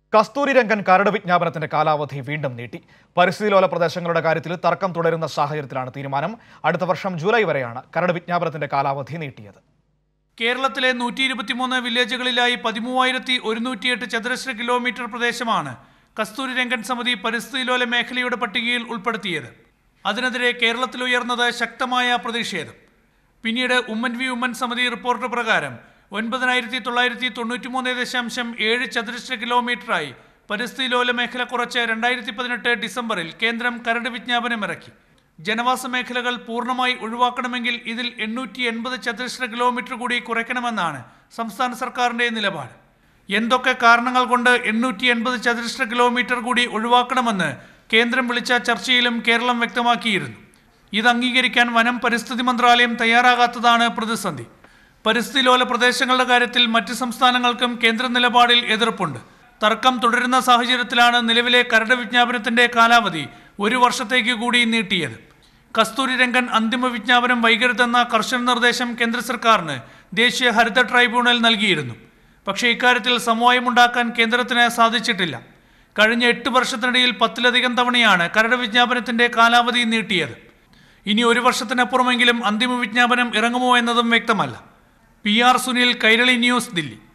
കസ്തൂരി രംഗൻ കരട് വിജ്ഞാപനത്തിന്റെ കാലാവധി വീണ്ടും നീട്ടി പരിസ്ഥിതി ലോല പ്രദേശങ്ങളുടെ കാര്യത്തിൽ തർക്കം തുടരുന്ന സാഹചര്യത്തിലാണ് തീരുമാനം അടുത്ത വർഷം ജൂലൈ വരെയാണ് കരട് വിജ്ഞാപനത്തിന്റെ കാലാവധി നീട്ടിയത് കേരളത്തിലെ നൂറ്റി ഇരുപത്തിമൂന്ന് വില്ലേജുകളിലായി പതിമൂവായിരത്തി ഒരുന്നൂറ്റിയെട്ട് ചതുരശ്ര കിലോമീറ്റർ പ്രദേശമാണ് കസ്തൂരി രംഗൻ സമിതി പരിസ്ഥിതി ലോല മേഖലയുടെ പട്ടികയിൽ ഉൾപ്പെടുത്തിയത് അതിനെതിരെ കേരളത്തിൽ ഉയർന്നത് ശക്തമായ പ്രതിഷേധം പിന്നീട് ഉമ്മൻ വി ഉമ്മൻ സമിതി റിപ്പോർട്ട് പ്രകാരം ഒൻപതിനായിരത്തി തൊള്ളായിരത്തി തൊണ്ണൂറ്റിമൂന്ന് ദശാംശം ഏഴ് ചതുരശ്ര കിലോമീറ്ററായി പരിസ്ഥിതി ലോല മേഖല കുറച്ച് രണ്ടായിരത്തി പതിനെട്ട് ഡിസംബറിൽ കേന്ദ്രം കരട് വിജ്ഞാപനം ഇറക്കി ജനവാസ മേഖലകൾ പൂർണ്ണമായി ഒഴിവാക്കണമെങ്കിൽ ഇതിൽ എണ്ണൂറ്റി എൺപത് ചതുരശ്ര കിലോമീറ്റർ കൂടി കുറയ്ക്കണമെന്നാണ് സംസ്ഥാന സർക്കാരിന്റെ നിലപാട് എന്തൊക്കെ കാരണങ്ങൾ കൊണ്ട് എണ്ണൂറ്റി എൺപത് ചതുരശ്ര കിലോമീറ്റർ കൂടി ഒഴിവാക്കണമെന്ന് കേന്ദ്രം വിളിച്ച ചർച്ചയിലും കേരളം വ്യക്തമാക്കിയിരുന്നു ഇത് അംഗീകരിക്കാൻ വനം പരിസ്ഥിതി മന്ത്രാലയം തയ്യാറാകാത്തതാണ് പ്രതിസന്ധി പരിസ്ഥിതി ലോല പ്രദേശങ്ങളുടെ കാര്യത്തിൽ മറ്റ് സംസ്ഥാനങ്ങൾക്കും കേന്ദ്ര നിലപാടിൽ എതിർപ്പുണ്ട് തർക്കം തുടരുന്ന സാഹചര്യത്തിലാണ് നിലവിലെ കരട് വിജ്ഞാപനത്തിന്റെ കാലാവധി ഒരു വർഷത്തേക്ക് കൂടി നീട്ടിയത് കസ്തൂരി രംഗൻ അന്തിമ വിജ്ഞാപനം വൈകരുതെന്ന കർശന നിർദ്ദേശം കേന്ദ്ര സർക്കാരിന് ദേശീയ ഹരിത ട്രൈബ്യൂണൽ നൽകിയിരുന്നു പക്ഷേ ഇക്കാര്യത്തിൽ സമവായമുണ്ടാക്കാൻ കേന്ദ്രത്തിന് സാധിച്ചിട്ടില്ല കഴിഞ്ഞ എട്ട് വർഷത്തിനിടയിൽ പത്തിലധികം തവണയാണ് കരട് വിജ്ഞാപനത്തിന്റെ കാലാവധി നീട്ടിയത് ഇനി ഒരു വർഷത്തിനപ്പുറമെങ്കിലും അന്തിമ വിജ്ഞാപനം ഇറങ്ങുമോ എന്നതും വ്യക്തമല്ല P R Sunil Kairali news Delhi